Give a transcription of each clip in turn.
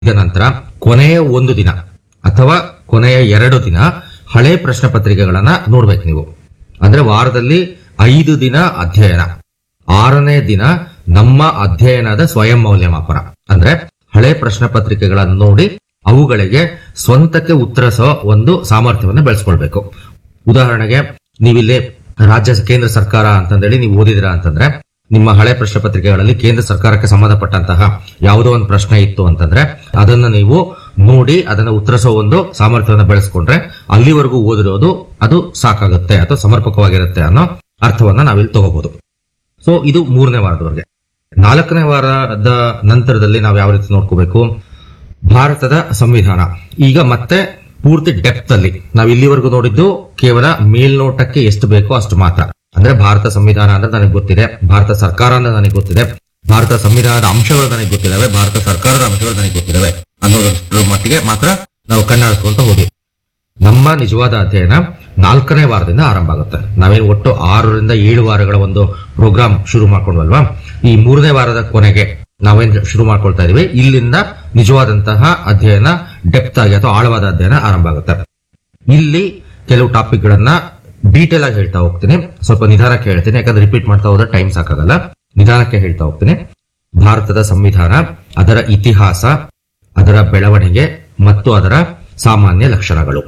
ಇದ ನಂತರ ಕೊನೆಯ ಒಂದು ದಿನ ಅಥವಾ ಕೊನೆಯ ಎರಡು ದಿನ ಹಳೆ ಪ್ರಶ್ನೆ ಪತ್ರಿಕೆಗಳನ್ನ ನೋಡ್ಬೇಕು ನೀವು ಅಂದ್ರೆ ವಾರದಲ್ಲಿ ಐದು ದಿನ ಅಧ್ಯಯನ ಆರನೇ ದಿನ ನಮ್ಮ ಅಧ್ಯಯನದ ಸ್ವಯಂ ಮೌಲ್ಯಮಾಪನ ಅಂದ್ರೆ ಹಳೆ ಪ್ರಶ್ನೆ ಪತ್ರಿಕೆಗಳನ್ನು ನೋಡಿ ಅವುಗಳಿಗೆ ಸ್ವಂತಕ್ಕೆ ಉತ್ತರಿಸೋ ಒಂದು ಸಾಮರ್ಥ್ಯವನ್ನು ಬೆಳೆಸ್ಕೊಳ್ಬೇಕು ಉದಾಹರಣೆಗೆ ನೀವಿಲ್ಲಿ ರಾಜ್ಯ ಕೇಂದ್ರ ಸರ್ಕಾರ ಅಂತಂದೇಳಿ ನೀವು ಓದಿದಿರಾ ಅಂತಂದ್ರೆ ನಿಮ್ಮ ಹಳೆ ಪ್ರಶ್ನೆ ಪತ್ರಿಕೆಗಳಲ್ಲಿ ಕೇಂದ್ರ ಸರ್ಕಾರಕ್ಕೆ ಸಂಬಂಧಪಟ್ಟಂತಹ ಯಾವುದೋ ಒಂದು ಪ್ರಶ್ನೆ ಇತ್ತು ಅಂತಂದ್ರೆ ಅದನ್ನ ನೀವು ನೋಡಿ ಅದನ್ನ ಉತ್ತರಿಸೋ ಒಂದು ಸಾಮರ್ಥ್ಯವನ್ನು ಬೆಳೆಸ್ಕೊಂಡ್ರೆ ಅಲ್ಲಿವರೆಗೂ ಓದಿರೋದು ಅದು ಸಾಕಾಗುತ್ತೆ ಅಥವಾ ಸಮರ್ಪಕವಾಗಿರುತ್ತೆ ಅನ್ನೋ ಅರ್ಥವನ್ನ ನಾವಿಲ್ಲಿ ತಗೋಬಹುದು ಸೊ ಇದು ಮೂರನೇ ವಾರದವರೆಗೆ ನಾಲ್ಕನೇ ವಾರದ ನಂತರದಲ್ಲಿ ನಾವು ಯಾವ ರೀತಿ ನೋಡ್ಕೋಬೇಕು ಭಾರತದ ಸಂವಿಧಾನ ಈಗ ಮತ್ತೆ ಪೂರ್ತಿ ಡೆಪ್ತ್ ಅಲ್ಲಿ ನಾವು ಇಲ್ಲಿವರೆಗೂ ನೋಡಿದ್ದು ಕೇವಲ ಮೇಲ್ನೋಟಕ್ಕೆ ಎಷ್ಟು ಬೇಕೋ ಅಷ್ಟು ಮಾತ್ರ ಅಂದ್ರೆ ಭಾರತ ಸಂವಿಧಾನ ಅಂದ್ರೆ ನನಗೆ ಗೊತ್ತಿದೆ ಭಾರತ ಸರ್ಕಾರ ಅಂದ್ರೆ ನನಗೆ ಗೊತ್ತಿದೆ ಭಾರತ ಸಂವಿಧಾನದ ಅಂಶಗಳು ನನಗೆ ಗೊತ್ತಿದಾವೆ ಭಾರತ ಸರ್ಕಾರದ ಅಂಶಗಳು ನನಗೆ ಗೊತ್ತಿದಾವೆ ಅನ್ನೋದರ ಮಟ್ಟಿಗೆ ಮಾತ್ರ ನಾವು ಕಣ್ಣಾಡಿಸ್ಕೊಂತ ಹೋಗಿ ನಮ್ಮ ನಿಜವಾದ ಅಧ್ಯಯನ ನಾಲ್ಕನೇ ವಾರದಿಂದ ಆರಂಭ ಆಗುತ್ತೆ ನಾವೇನು ಒಟ್ಟು ಆರರಿಂದ ಏಳು ವಾರಗಳ ಒಂದು ಪ್ರೋಗ್ರಾಮ್ ಶುರು ಮಾಡ್ಕೊಂಡ್ವಲ್ವಾ ಈ ಮೂರನೇ ವಾರದ ಕೊನೆಗೆ ನಾವೇನ್ ಶುರು ಮಾಡ್ಕೊಳ್ತಾ ಇದೀವಿ ಇಲ್ಲಿಂದ ನಿಜವಾದಂತಹ ಅಧ್ಯಯನ ಡೆಪ್ತ್ ಆಗಿ ಅಥವಾ ಆಳವಾದ ಅಧ್ಯಯನ ಆರಂಭ ಆಗುತ್ತೆ ಇಲ್ಲಿ ಕೆಲವು ಟಾಪಿಕ್ ಗಳನ್ನ ಡೀಟೇಲ್ ಆಗಿ ಹೇಳ್ತಾ ಹೋಗ್ತೀನಿ ಸ್ವಲ್ಪ ನಿಧಾನಕ್ಕೆ ಹೇಳ್ತೀನಿ ಯಾಕಂದ್ರೆ ರಿಪೀಟ್ ಮಾಡ್ತಾ ಹೋದ್ರೆ ಟೈಮ್ ಸಾಕಾಗಲ್ಲ ನಿಧಾನಕ್ಕೆ ಹೇಳ್ತಾ ಹೋಗ್ತೀನಿ ಭಾರತದ ಸಂವಿಧಾನ ಅದರ ಇತಿಹಾಸ ಅದರ ಬೆಳವಣಿಗೆ ಮತ್ತು ಅದರ ಸಾಮಾನ್ಯ ಲಕ್ಷಣಗಳು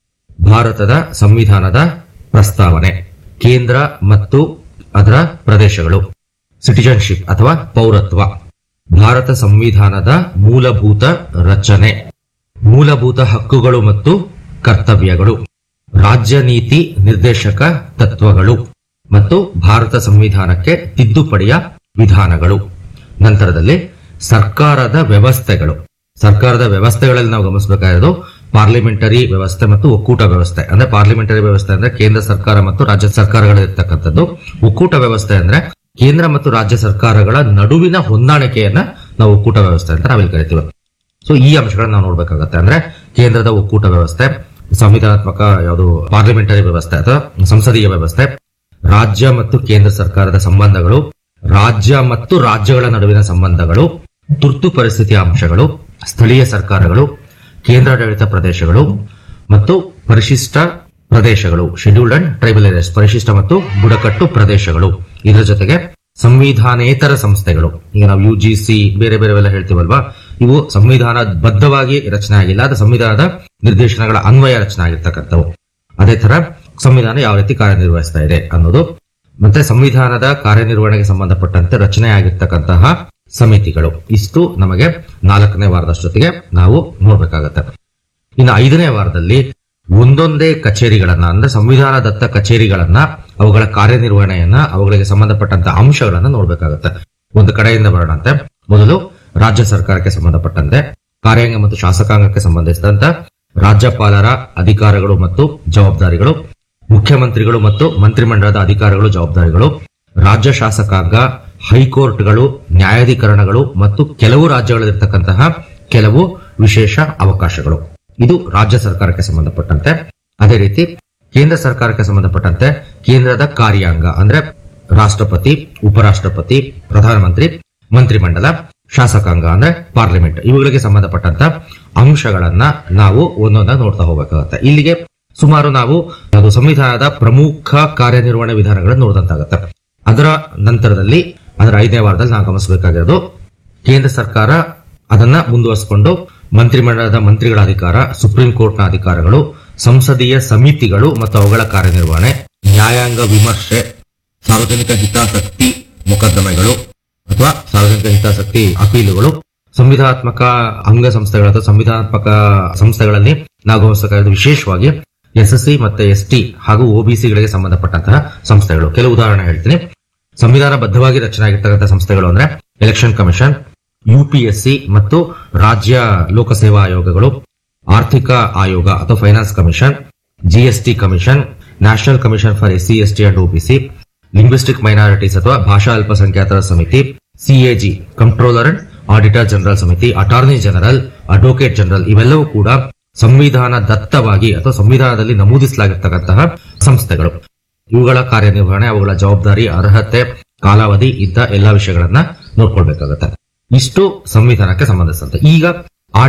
ಭಾರತದ ಸಂವಿಧಾನದ ಪ್ರಸ್ತಾವನೆ ಕೇಂದ್ರ ಮತ್ತು ಅದರ ಪ್ರದೇಶಗಳು ಸಿಟಿಜನ್ಶಿಪ್ ಅಥವಾ ಪೌರತ್ವ ಭಾರತ ಸಂವಿಧಾನದ ಮೂಲಭೂತ ರಚನೆ ಮೂಲಭೂತ ಹಕ್ಕುಗಳು ಮತ್ತು ಕರ್ತವ್ಯಗಳು ರಾಜ್ಯ ನೀತಿ ನಿರ್ದೇಶಕ ತತ್ವಗಳು ಮತ್ತು ಭಾರತ ಸಂವಿಧಾನಕ್ಕೆ ತಿದ್ದುಪಡಿಯ ವಿಧಾನಗಳು ನಂತರದಲ್ಲಿ ಸರ್ಕಾರದ ವ್ಯವಸ್ಥೆಗಳು ಸರ್ಕಾರದ ವ್ಯವಸ್ಥೆಗಳಲ್ಲಿ ನಾವು ಗಮನಿಸಬೇಕಾಗಿರೋದು ಪಾರ್ಲಿಮೆಂಟರಿ ವ್ಯವಸ್ಥೆ ಮತ್ತು ಒಕ್ಕೂಟ ವ್ಯವಸ್ಥೆ ಅಂದ್ರೆ ಪಾರ್ಲಿಮೆಂಟರಿ ವ್ಯವಸ್ಥೆ ಅಂದ್ರೆ ಕೇಂದ್ರ ಸರ್ಕಾರ ಮತ್ತು ರಾಜ್ಯ ಸರ್ಕಾರಗಳಿರ್ತಕ್ಕಂಥದ್ದು ಒಕ್ಕೂಟ ವ್ಯವಸ್ಥೆ ಅಂದ್ರೆ ಕೇಂದ್ರ ಮತ್ತು ರಾಜ್ಯ ಸರ್ಕಾರಗಳ ನಡುವಿನ ಹೊಂದಾಣಿಕೆಯನ್ನ ನಾವು ಒಕ್ಕೂಟ ವ್ಯವಸ್ಥೆ ಅಂತ ನಾವಿಲ್ಲಿ ಕರಿತೀವಿ ಸೊ ಈ ಅಂಶಗಳನ್ನ ನಾವು ನೋಡ್ಬೇಕಾಗತ್ತೆ ಅಂದ್ರೆ ಕೇಂದ್ರದ ಒಕ್ಕೂಟ ವ್ಯವಸ್ಥೆ ಸಂವಿಧಾನಾತ್ಮಕ ಯಾವುದು ಪಾರ್ಲಿಮೆಂಟರಿ ವ್ಯವಸ್ಥೆ ಅಥವಾ ಸಂಸದೀಯ ವ್ಯವಸ್ಥೆ ರಾಜ್ಯ ಮತ್ತು ಕೇಂದ್ರ ಸರ್ಕಾರದ ಸಂಬಂಧಗಳು ರಾಜ್ಯ ಮತ್ತು ರಾಜ್ಯಗಳ ನಡುವಿನ ಸಂಬಂಧಗಳು ತುರ್ತು ಪರಿಸ್ಥಿತಿಯ ಅಂಶಗಳು ಸ್ಥಳೀಯ ಸರ್ಕಾರಗಳು ಕೇಂದ್ರಾಡಳಿತ ಪ್ರದೇಶಗಳು ಮತ್ತು ಪರಿಶಿಷ್ಟ ಪ್ರದೇಶಗಳು ಶೆಡ್ಯೂಲ್ಡ್ ಅಂಡ್ ಟ್ರೈಬಲ್ ಏರಿಯಾಸ್ ಪರಿಶಿಷ್ಟ ಮತ್ತು ಬುಡಕಟ್ಟು ಪ್ರದೇಶಗಳು ಇದರ ಜೊತೆಗೆ ಸಂವಿಧಾನೇತರ ಸಂಸ್ಥೆಗಳು ಈಗ ನಾವು ಯು ಜಿ ಸಿ ಬೇರೆ ಬೇರೆವೆಲ್ಲ ಹೇಳ್ತೀವಲ್ವಾ ಇವು ಸಂವಿಧಾನ ಬದ್ಧವಾಗಿ ರಚನೆ ಆಗಿಲ್ಲ ಅದು ಸಂವಿಧಾನದ ನಿರ್ದೇಶನಗಳ ಅನ್ವಯ ರಚನೆ ಆಗಿರ್ತಕ್ಕಂಥವು ಅದೇ ತರ ಸಂವಿಧಾನ ಯಾವ ರೀತಿ ಕಾರ್ಯನಿರ್ವಹಿಸ್ತಾ ಇದೆ ಅನ್ನೋದು ಮತ್ತೆ ಸಂವಿಧಾನದ ಕಾರ್ಯನಿರ್ವಹಣೆಗೆ ಸಂಬಂಧಪಟ್ಟಂತೆ ರಚನೆ ಆಗಿರ್ತಕ್ಕಂತಹ ಸಮಿತಿಗಳು ಇಷ್ಟು ನಮಗೆ ನಾಲ್ಕನೇ ವಾರದಷ್ಟೊತ್ತಿಗೆ ನಾವು ನೋಡ್ಬೇಕಾಗತ್ತೆ ಇನ್ನು ಐದನೇ ವಾರದಲ್ಲಿ ಒಂದೊಂದೇ ಕಚೇರಿಗಳನ್ನ ಅಂದ್ರೆ ಸಂವಿಧಾನದತ್ತ ಕಚೇರಿಗಳನ್ನ ಅವುಗಳ ಕಾರ್ಯನಿರ್ವಹಣೆಯನ್ನ ಅವುಗಳಿಗೆ ಸಂಬಂಧಪಟ್ಟಂತ ಅಂಶಗಳನ್ನ ನೋಡ್ಬೇಕಾಗತ್ತೆ ಒಂದು ಕಡೆಯಿಂದ ಬರೋಣಂತೆ ಮೊದಲು ರಾಜ್ಯ ಸರ್ಕಾರಕ್ಕೆ ಸಂಬಂಧಪಟ್ಟಂತೆ ಕಾರ್ಯಾಂಗ ಮತ್ತು ಶಾಸಕಾಂಗಕ್ಕೆ ಸಂಬಂಧಿಸಿದಂತ ರಾಜ್ಯಪಾಲರ ಅಧಿಕಾರಗಳು ಮತ್ತು ಜವಾಬ್ದಾರಿಗಳು ಮುಖ್ಯಮಂತ್ರಿಗಳು ಮತ್ತು ಮಂತ್ರಿಮಂಡಲದ ಅಧಿಕಾರಗಳು ಜವಾಬ್ದಾರಿಗಳು ರಾಜ್ಯ ಶಾಸಕಾಂಗ ಹೈಕೋರ್ಟ್ಗಳು ನ್ಯಾಯಾಧೀಕರಣಗಳು ಮತ್ತು ಕೆಲವು ರಾಜ್ಯಗಳಲ್ಲಿರ್ತಕ್ಕಂತಹ ಕೆಲವು ವಿಶೇಷ ಅವಕಾಶಗಳು ಇದು ರಾಜ್ಯ ಸರ್ಕಾರಕ್ಕೆ ಸಂಬಂಧಪಟ್ಟಂತೆ ಅದೇ ರೀತಿ ಕೇಂದ್ರ ಸರ್ಕಾರಕ್ಕೆ ಸಂಬಂಧಪಟ್ಟಂತೆ ಕೇಂದ್ರದ ಕಾರ್ಯಾಂಗ ಅಂದ್ರೆ ರಾಷ್ಟ್ರಪತಿ ಉಪರಾಷ್ಟ್ರಪತಿ ಪ್ರಧಾನಮಂತ್ರಿ ಮಂತ್ರಿಮಂಡಲ ಶಾಸಕಾಂಗ ಅಂದ್ರೆ ಪಾರ್ಲಿಮೆಂಟ್ ಇವುಗಳಿಗೆ ಸಂಬಂಧಪಟ್ಟಂತ ಅಂಶಗಳನ್ನ ನಾವು ಒಂದೊಂದಾಗಿ ನೋಡ್ತಾ ಹೋಗಬೇಕಾಗತ್ತೆ ಇಲ್ಲಿಗೆ ಸುಮಾರು ನಾವು ಅದು ಸಂವಿಧಾನದ ಪ್ರಮುಖ ಕಾರ್ಯನಿರ್ವಹಣೆ ವಿಧಾನಗಳನ್ನು ನೋಡಿದಂತಾಗತ್ತೆ ಅದರ ನಂತರದಲ್ಲಿ ಅದರ ಐದನೇ ವಾರದಲ್ಲಿ ನಾವು ಗಮನಿಸಬೇಕಾಗಿರೋದು ಕೇಂದ್ರ ಸರ್ಕಾರ ಅದನ್ನ ಮುಂದುವರಿಸಿಕೊಂಡು ಮಂತ್ರಿಮಂಡಲದ ಮಂತ್ರಿಗಳ ಅಧಿಕಾರ ಸುಪ್ರೀಂ ಕೋರ್ಟ್ನ ಅಧಿಕಾರಗಳು ಸಂಸದೀಯ ಸಮಿತಿಗಳು ಮತ್ತು ಅವುಗಳ ಕಾರ್ಯನಿರ್ವಹಣೆ ನ್ಯಾಯಾಂಗ ವಿಮರ್ಶೆ ಸಾರ್ವಜನಿಕ ಹಿತಾಸಕ್ತಿ ಮೊಕದ್ದಮೆಗಳು ಅಥವಾ ಸಾರ್ವಜನಿಕ ಹಿತಾಸಕ್ತಿ ಅಪೀಲುಗಳು ಸಂವಿಧಾನಾತ್ಮಕ ಅಂಗಸಂಸ್ಥೆಗಳ ಅಥವಾ ಸಂವಿಧಾನಾತ್ಮಕ ಸಂಸ್ಥೆಗಳಲ್ಲಿ ನಾವು ಗಮನಿಸಬೇಕಾದ ವಿಶೇಷವಾಗಿ ಎಸ್ಎಸ್ಸಿ ಮತ್ತೆ ಎಸ್ಟಿ ಹಾಗೂ ಒಬಿಸಿಗಳಿಗೆ ಸಂಬಂಧಪಟ್ಟಂತಹ ಸಂಸ್ಥೆಗಳು ಕೆಲವು ಉದಾಹರಣೆ ಹೇಳ್ತೀನಿ ಸಂವಿಧಾನ ಬದ್ಧವಾಗಿ ರಚನೆ ಆಗಿರ್ತಕ್ಕಂಥ ಸಂಸ್ಥೆಗಳು ಅಂದ್ರೆ ಎಲೆಕ್ಷನ್ ಕಮಿಷನ್ ಯುಪಿಎಸ್ಸಿ ಮತ್ತು ರಾಜ್ಯ ಲೋಕಸೇವಾ ಆಯೋಗಗಳು ಆರ್ಥಿಕ ಆಯೋಗ ಅಥವಾ finance commission GST commission national commission for SC ST and OBC linguistic minorities ಅಥವಾ ಭಾಷಾ ಅಲ್ಪಸಂಖ್ಯಾತರ ಸಮಿತಿ CAG controller and auditor general ಸಮಿತಿ ಅಟಾರ್ನಿ ಜನರಲ್ ಅಡ್ವೊಕೇಟ್ ಜನರಲ್ ಇವೆಲ್ಲವೂ ಕೂಡ ಸಂವಿಧಾನ ದತ್ತವಾಗಿ ಅಥವಾ ಸಂವಿಧಾನದಲ್ಲಿ ನಮೂದಿಸಲಾಗಿರ್ತಕ್ಕಂತಹ ಸಂಸ್ಥೆಗಳು ಇವುಗಳ ಕಾರ್ಯನಿರ್ವಹಣೆ ಅವುಗಳ ಜವಾಬ್ದಾರಿ ಅರ್ಹತೆ ಕಾಲಾವಧಿ ಇಂಥ ಎಲ್ಲಾ ವಿಷಯಗಳನ್ನ ನೋಡ್ಕೊಳ್ಬೇಕಾಗತ್ತೆ ಇಷ್ಟು ಸಂವಿಧಾನಕ್ಕೆ ಸಂಬಂಧಿಸಿದಂತೆ ಈಗ